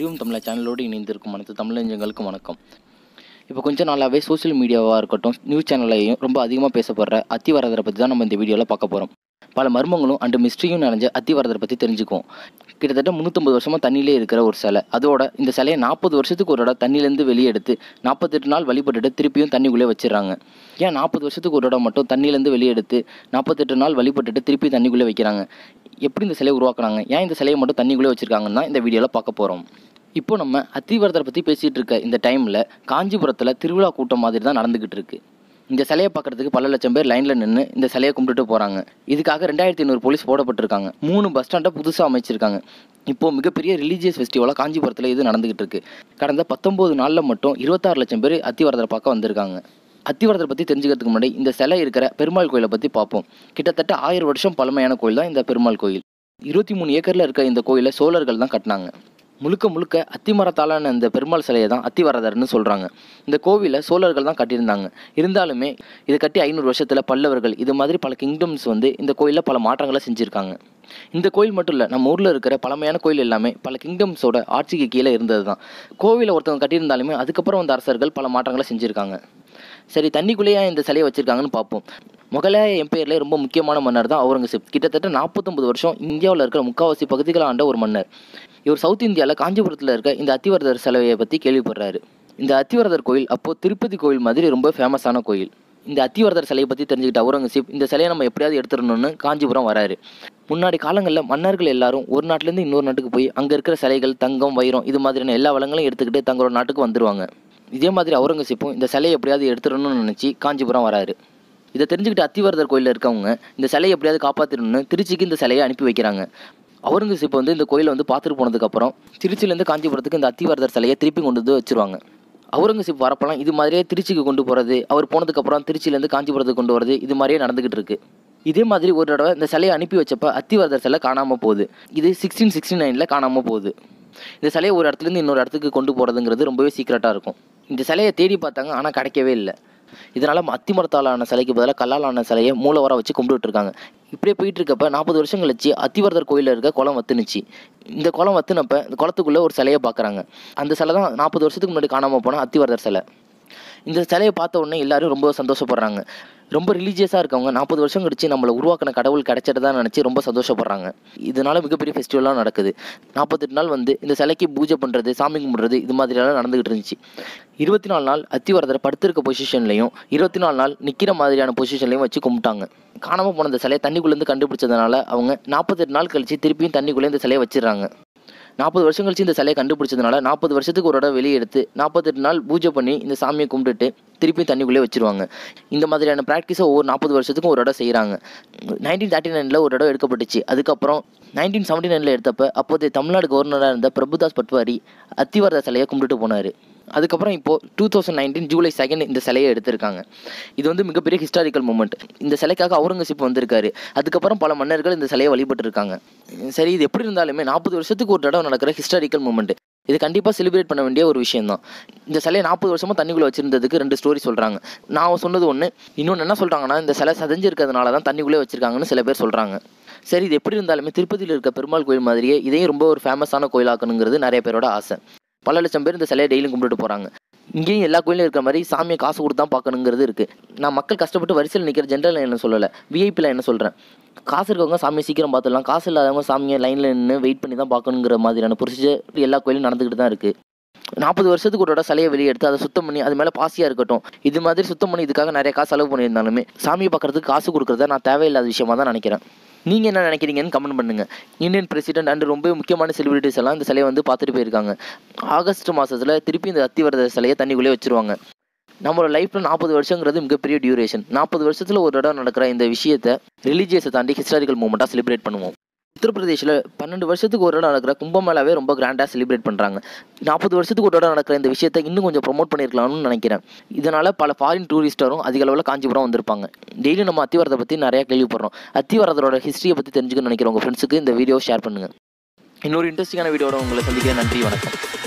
அறிவும் தமிழா சேனலோடு இணைந்திருக்கும் அனைத்து தமிழஞ்சங்களுக்கும் வணக்கம் இப்போ கொஞ்ச நாளாகவே சோஷியல் மீடியாவாக இருக்கட்டும் நியூஸ் சேனல்லையும் ரொம்ப அதிகமாக பேசப்படுற அத்திவரதரை பற்றி தான் நம்ம இந்த வீடியோவில் பார்க்க போகிறோம் பல மர்மங்களும் அண்டு மிஸ்ட்ரியும் நிறைஞ்ச அத்திவரதரை பற்றி தெரிஞ்சுக்குவோம் கிட்டத்தட்ட முந்நூற்றம்பது வருஷமாக தண்ணியிலே இருக்கிற ஒரு சிலை அதோட இந்த சிலையை நாற்பது வருஷத்துக்கு ஒரு தடவை தண்ணியிலேருந்து வெளியே எடுத்து நாற்பத்தெட்டு நாள் வழிபட்டுட்டு திருப்பியும் தண்ணிக்குள்ளே வச்சிடறாங்க ஏன் நாற்பது வருஷத்துக்கு ஒரு தடவை மட்டும் தண்ணியிலேருந்து வெளியே எடுத்து நாற்பத்தெட்டு நாள் வழிபட்டுட்டு திருப்பி தண்ணிக்குள்ளே வைக்கிறாங்க எப்படி இந்த சிலையை உருவாக்குனாங்க ஏன் இந்த சிலையை மட்டும் தண்ணிக்குள்ளே வச்சிருக்காங்கன்னு தான் இந்த வீடியோவில் பார்க்க போகிறோம் இப்போ நம்ம அத்திவரதரை பற்றி பேசிகிட்டு இருக்க இந்த டைமில் காஞ்சிபுரத்தில் திருவிழா கூட்டம் மாதிரி தான் நடந்துக்கிட்டு இருக்கு இந்த சிலையை பார்க்கறதுக்கு பல லட்சம் பேர் லைனில் நின்று இந்த சிலையை கும்பிட்டுட்டு போகிறாங்க இதுக்காக ரெண்டாயிரத்தி ஐநூறு போலீஸ் போடப்பட்டிருக்காங்க மூணு பஸ் ஸ்டாண்டை புதுசாக அமைச்சிருக்காங்க இப்போது மிகப்பெரிய ரிலீஜியஸ் ஃபெஸ்டிவலாக காஞ்சிபுரத்தில் இது நடந்துகிட்டு இருக்கு கடந்த பத்தொம்போது நாளில் மட்டும் இருபத்தாறு லட்சம் பேர் அத்திவரதரை பார்க்க வந்திருக்காங்க அத்திவரதரை பற்றி தெரிஞ்சுக்கிறதுக்கு முன்னாடி இந்த சிலை இருக்கிற பெருமாள் கோயிலை பற்றி பார்ப்போம் கிட்டத்தட்ட ஆயிரம் வருஷம் பழமையான கோயில் தான் இந்த பெருமாள் கோயில் இருபத்தி மூணு ஏக்கரில் இருக்க இந்த கோயிலை சோழர்கள் தான் கட்டினாங்க முழுக்க முழுக்க அத்திமரத்தாலான இந்த பெருமாள் சிலையை தான் அத்திவரதர்னு சொல்கிறாங்க இந்த கோவிலை சோழர்கள் தான் கட்டியிருந்தாங்க இருந்தாலுமே இது கட்டி ஐநூறு வருஷத்தில் பல்லவர்கள் இது மாதிரி பல கிங்டம்ஸ் வந்து இந்த கோயிலில் பல மாற்றங்களை செஞ்சுருக்காங்க இந்த கோயில் மட்டும் இல்லை நம்ம ஊரில் இருக்கிற பழமையான கோயில் எல்லாமே பல கிங்டம்ஸோட ஆட்சிக்கு கீழே இருந்தது தான் கோவிலை ஒருத்தவங்க கட்டியிருந்தாலுமே அதுக்கப்புறம் வந்த அரசர்கள் பல மாற்றங்களை செஞ்சுருக்காங்க சரி தண்ணிக்குள்ளேயே இந்த சிலையை வச்சுருக்காங்கன்னு பார்ப்போம் முகலாய எம்பையர்லேயே ரொம்ப முக்கியமான மன்னர் தான் அவுரங்கசீப் கிட்டத்தட்ட நாற்பத்தொம்பது வருஷம் இந்தியாவில் இருக்கிற முக்காவாசி பகுதிகளை ஆண்ட ஒரு மன்னர் இவர் சவுத் இந்தியாவில் காஞ்சிபுரத்தில் இருக்க இந்த அத்திவரதர் சிலையை பற்றி கேள்விப்படுறாரு இந்த அத்திவரதர் கோயில் அப்போது திருப்பதி கோயில் மாதிரி ரொம்ப ஃபேமஸான கோயில் இந்த அத்திவரதர் சிலையை பற்றி தெரிஞ்சுக்கிட்ட அவுரங்கசீப் இந்த சிலையை நம்ம எப்படியாவது எடுத்துடணும்னு காஞ்சிபுரம் வராரு முன்னாடி காலங்களில் மன்னர்கள் எல்லாரும் ஒரு நாட்டிலேருந்து இன்னொரு நாட்டுக்கு போய் அங்கே இருக்கிற சிலைகள் தங்கம் வைரம் இது மாதிரியான எல்லா வளங்களையும் எடுத்துக்கிட்டு தங்களோட நாட்டுக்கு வந்துருவாங்க இதே மாதிரி அவுரங்கசீப்பும் இந்த சிலையை எப்படியாவது எடுத்துடணும்னு நினச்சி காஞ்சிபுரம் வராரு இதை தெரிஞ்சுக்கிட்டு அத்திவரதர் கோயிலில் இருக்கவங்க இந்த சிலையை எப்படியாவது காப்பாற்றணும்னு திருச்சிக்கு இந்த சிலையை அனுப்பி வைக்கிறாங்க அவுரங்கசீப் வந்து இந்த கோயிலை வந்து பார்த்துட்டு போனதுக்கப்புறம் திருச்சியிலேருந்து காஞ்சிபுரத்துக்கு இந்த அத்திவரதர் சிலையை திருப்பி கொண்டு வந்து வச்சிருவாங்க அவுரங்கசீப் வரப்பெல்லாம் இது மாதிரியே திருச்சிக்கு கொண்டு போகிறது அவர் போனதுக்கப்புறம் திருச்சியிலேருந்து காஞ்சிபுரத்துக்கு கொண்டு வரது இது மாதிரியே நடந்துக்கிட்டு இருக்கு இதே மாதிரி ஒரு தடவை இந்த சிலையை அனுப்பி வச்சப்ப அத்திவரதர் சிலை காணாமல் போகுது இது சிக்ஸ்டீன் சிக்ஸ்டி நைனில் காணாமல் போகுது இந்த சிலையை ஒரு இடத்துலேருந்து இன்னொரு இடத்துக்கு கொண்டு போகிறதுங்கிறது ரொம்பவே சீக்கிரட்டாக இருக்கும் இந்த சிலையை தேடி பார்த்தாங்க ஆனால் கிடைக்கவே இல்லை இதனால் அத்திமரத்தாலான சிலைக்கு பதிலாக கல்லாலான சிலையை மூலவராக வச்சு கும்பிட்டுட்டு இருக்காங்க இப்படியே போயிட்டு இருக்கப்ப நாற்பது வருஷம் கழிச்சு அத்திவரதர் கோயிலில் இருக்க குளம் வத்துனுச்சு இந்த குளம் வத்துனப்ப இந்த குளத்துக்குள்ளே ஒரு சிலையை பார்க்குறாங்க அந்த சிலை தான் நாற்பது வருஷத்துக்கு முன்னாடி காணாமல் போன அத்திவரதர் சிலை இந்த சிலையை பார்த்த உடனே எல்லாரும் ரொம்ப சந்தோஷப்படுறாங்க ரொம்ப ரிலீஜியஸாக இருக்கவங்க நாற்பது வருஷம் கழிச்சு நம்மளை உருவாக்கின கடவுள் கிடைச்சதா நினச்சி ரொம்ப சந்தோஷப்படுறாங்க இதனால மிகப்பெரிய ஃபெஸ்டிவலாக நடக்குது நாற்பத்தெட்டு நாள் வந்து இந்த சிலைக்கு பூஜை பண்ணுறது சாமி கும்பிட்றது இது மாதிரியெல்லாம் நடந்துகிட்டு இருந்துச்சு இருபத்தி நாலு நாள் அத்திவரதர் படுத்திருக்க பொசிஷன்லையும் இருபத்தி நாலு நாள் நிற்கிற மாதிரியான பொசிஷன்லையும் வச்சு கும்பிட்டாங்க காணாமல் போன இந்த சிலையை தண்ணிக்குள்ளேருந்து கண்டுபிடிச்சதுனால அவங்க நாற்பத்தெட்டு நாள் கழிச்சு திருப்பியும் தண்ணிக்குள்ளே இந்த சிலையை வச்சிடுறாங்க நாற்பது வருஷம் கழிச்சு இந்த சிலையை கண்டுபிடிச்சதுனால நாற்பது வருஷத்துக்கு ஒரு தடவை வெளியே எடுத்து நாற்பத்தெட்டு நாள் பூஜை பண்ணி இந்த சாமியை கும்பிட்டுட்டு திருப்பி தண்ணிக்குள்ளே வச்சிருவாங்க இந்த மாதிரியான ப்ராக்டிஸை ஒவ்வொரு நாற்பது வருஷத்துக்கும் ஒரு தடவை செய்கிறாங்க நைன்டீன் தேர்ட்டி நைனில் ஒரு தடவை எடுக்கப்பட்டுச்சு அதுக்கப்புறம் நைன்டீன் செவன்ட்டி நைனில் எடுத்தப்ப அப்போதைய தமிழ்நாடு கவர்னராக இருந்த பிரபுதாஸ் பட்வாரி அத்திவரத சிலையை கும்பிட்டுட்டு போனார் அதுக்கப்புறம் இப்போது two thousand nineteen July second இந்த சிலையை எடுத்திருக்காங்க இது வந்து மிகப்பெரிய ஹிஸ்டாரிக்கல் மூமெண்ட் இந்த சிலைக்காக அவுரங்கசீப் வந்திருக்காரு அதுக்கப்புறம் பல மன்னர்கள் இந்த சிலையை வழிபட்டு இருக்காங்க சரி இது எப்படி இருந்தாலுமே நாற்பது வருஷத்துக்கு ஒரு தடவை நடக்கிற ஹிஸ்டாரிக்கல் மூமெண்ட் இது கண்டிப்பாக செலிப்ரேட் பண்ண வேண்டிய ஒரு விஷயம் தான் இந்த சிலையை நாற்பது வருஷமாக தண்ணிக்குள்ளே வச்சிருந்ததுக்கு ரெண்டு ஸ்டோரி சொல்கிறாங்க நான் சொன்னது ஒன்று இன்னொன்று என்ன சொல்கிறாங்கன்னா இந்த சிலை சதஞ்சிருக்கிறதுனால தான் தண்ணிக்குள்ளே வச்சிருக்காங்கன்னு சில பேர் சொல்கிறாங்க சரி இது எப்படி இருந்தாலுமே திருப்பதியில் இருக்க பெருமாள் கோயில் மாதிரியே இதையும் ரொம்ப ஒரு ஃபேமஸான கோயிலாக்கணுங்கிறது நிறைய பேரோட ஆசை பல லட்சம் பேர் இந்த சிலையை டெய்லியும் கும்பிட்டுட்டு போகிறாங்க இங்கேயும் எல்லா கோயிலும் இருக்கிற மாதிரி சாமியை காசு கொடுத்து தான் பார்க்கணுங்கிறது இருக்குது நான் மக்கள் கஷ்டப்பட்டு வரிசையில் நிற்கிற ஜென்ரல் என்ன சொல்லலை விஐபியில் என்ன சொல்கிறேன் காசு இருக்கவங்க சாமியை சீக்கிரம் பார்த்துடலாம் காசு இல்லாதவங்க சாமியை லைனில் நின்று வெயிட் பண்ணி தான் பார்க்கணுங்கிற மாதிரியான ப்ரொசீஜர் எல்லா கோயிலும் நடந்துக்கிட்டு தான் இருக்குது நாற்பது வருஷத்துக்கு ஒரு சிலையை வெளியே எடுத்து அதை சுத்தம் பண்ணி அது மேலே பாசியாக இருக்கட்டும் இது மாதிரி சுத்தம் பண்ணி இதுக்காக நிறைய காசு செலவு பண்ணியிருந்தாலுமே சாமியை பார்க்கறதுக்கு காசு கொடுக்குறத நான் தேவையில்லாத விஷயமா தான் நினைக்கிறேன் நீங்கள் என்ன நினைக்கிறீங்கன்னு கமெண்ட் பண்ணுங்கள் இந்தியன் பிரசிடென்ட் அண்ட் ரொம்ப முக்கியமான செலிபிரிட்டிஸ் எல்லாம் இந்த சிலையை வந்து பார்த்துட்டு போயிருக்காங்க ஆகஸ்ட் மாதத்தில் திருப்பி இந்த அத்திவரத சிலையை தண்ணிக்குள்ளே வச்சுருவாங்க நம்மளோட லைஃப்பில் நாற்பது வருஷங்கிறது மிகப்பெரிய டியூரேஷன் நாற்பது வருஷத்தில் ஒரு இடம் நடக்கிற இந்த விஷயத்தை ரிலீஜியஸை தாண்டி ஹிஸ்டாரிக்கல் மூமெண்ட்டாக செலிப்ரேட் பண்ணுவோம் உத்தரப்பிரதேசில் பன்னெண்டு வருஷத்துக்கு ஒரு இடம் நடக்கிற கும்பமேளாவே ரொம்ப கிராண்டாக செலிப்ரேட் பண்ணுறாங்க நாற்பது வருஷத்துக்கு ஒரு இடம் நடக்கிற இந்த விஷயத்தை இன்னும் கொஞ்சம் ப்ரொமோட் பண்ணியிருக்கலாம்னு நினைக்கிறேன் இதனால் பல ஃபாரின் டூரிஸ்டரும் அதிக அளவில் காஞ்சிபுரம் வந்திருப்பாங்க டெய்லி நம்ம அத்திவரத்தை பற்றி நிறையா கேள்விப்படுறோம் அத்திவரதரோட ஹிஸ்ட்ரியை பற்றி தெரிஞ்சுக்கணும்னு நினைக்கிறேன் உங்கள் ஃப்ரெண்ட்ஸுக்கு இந்த வீடியோ ஷேர் பண்ணுங்கள் இன்னொரு இன்ட்ரெஸ்டிங்கான வீடியோட உங்களை சந்திக்கிறேன் நன்றி வணக்கம்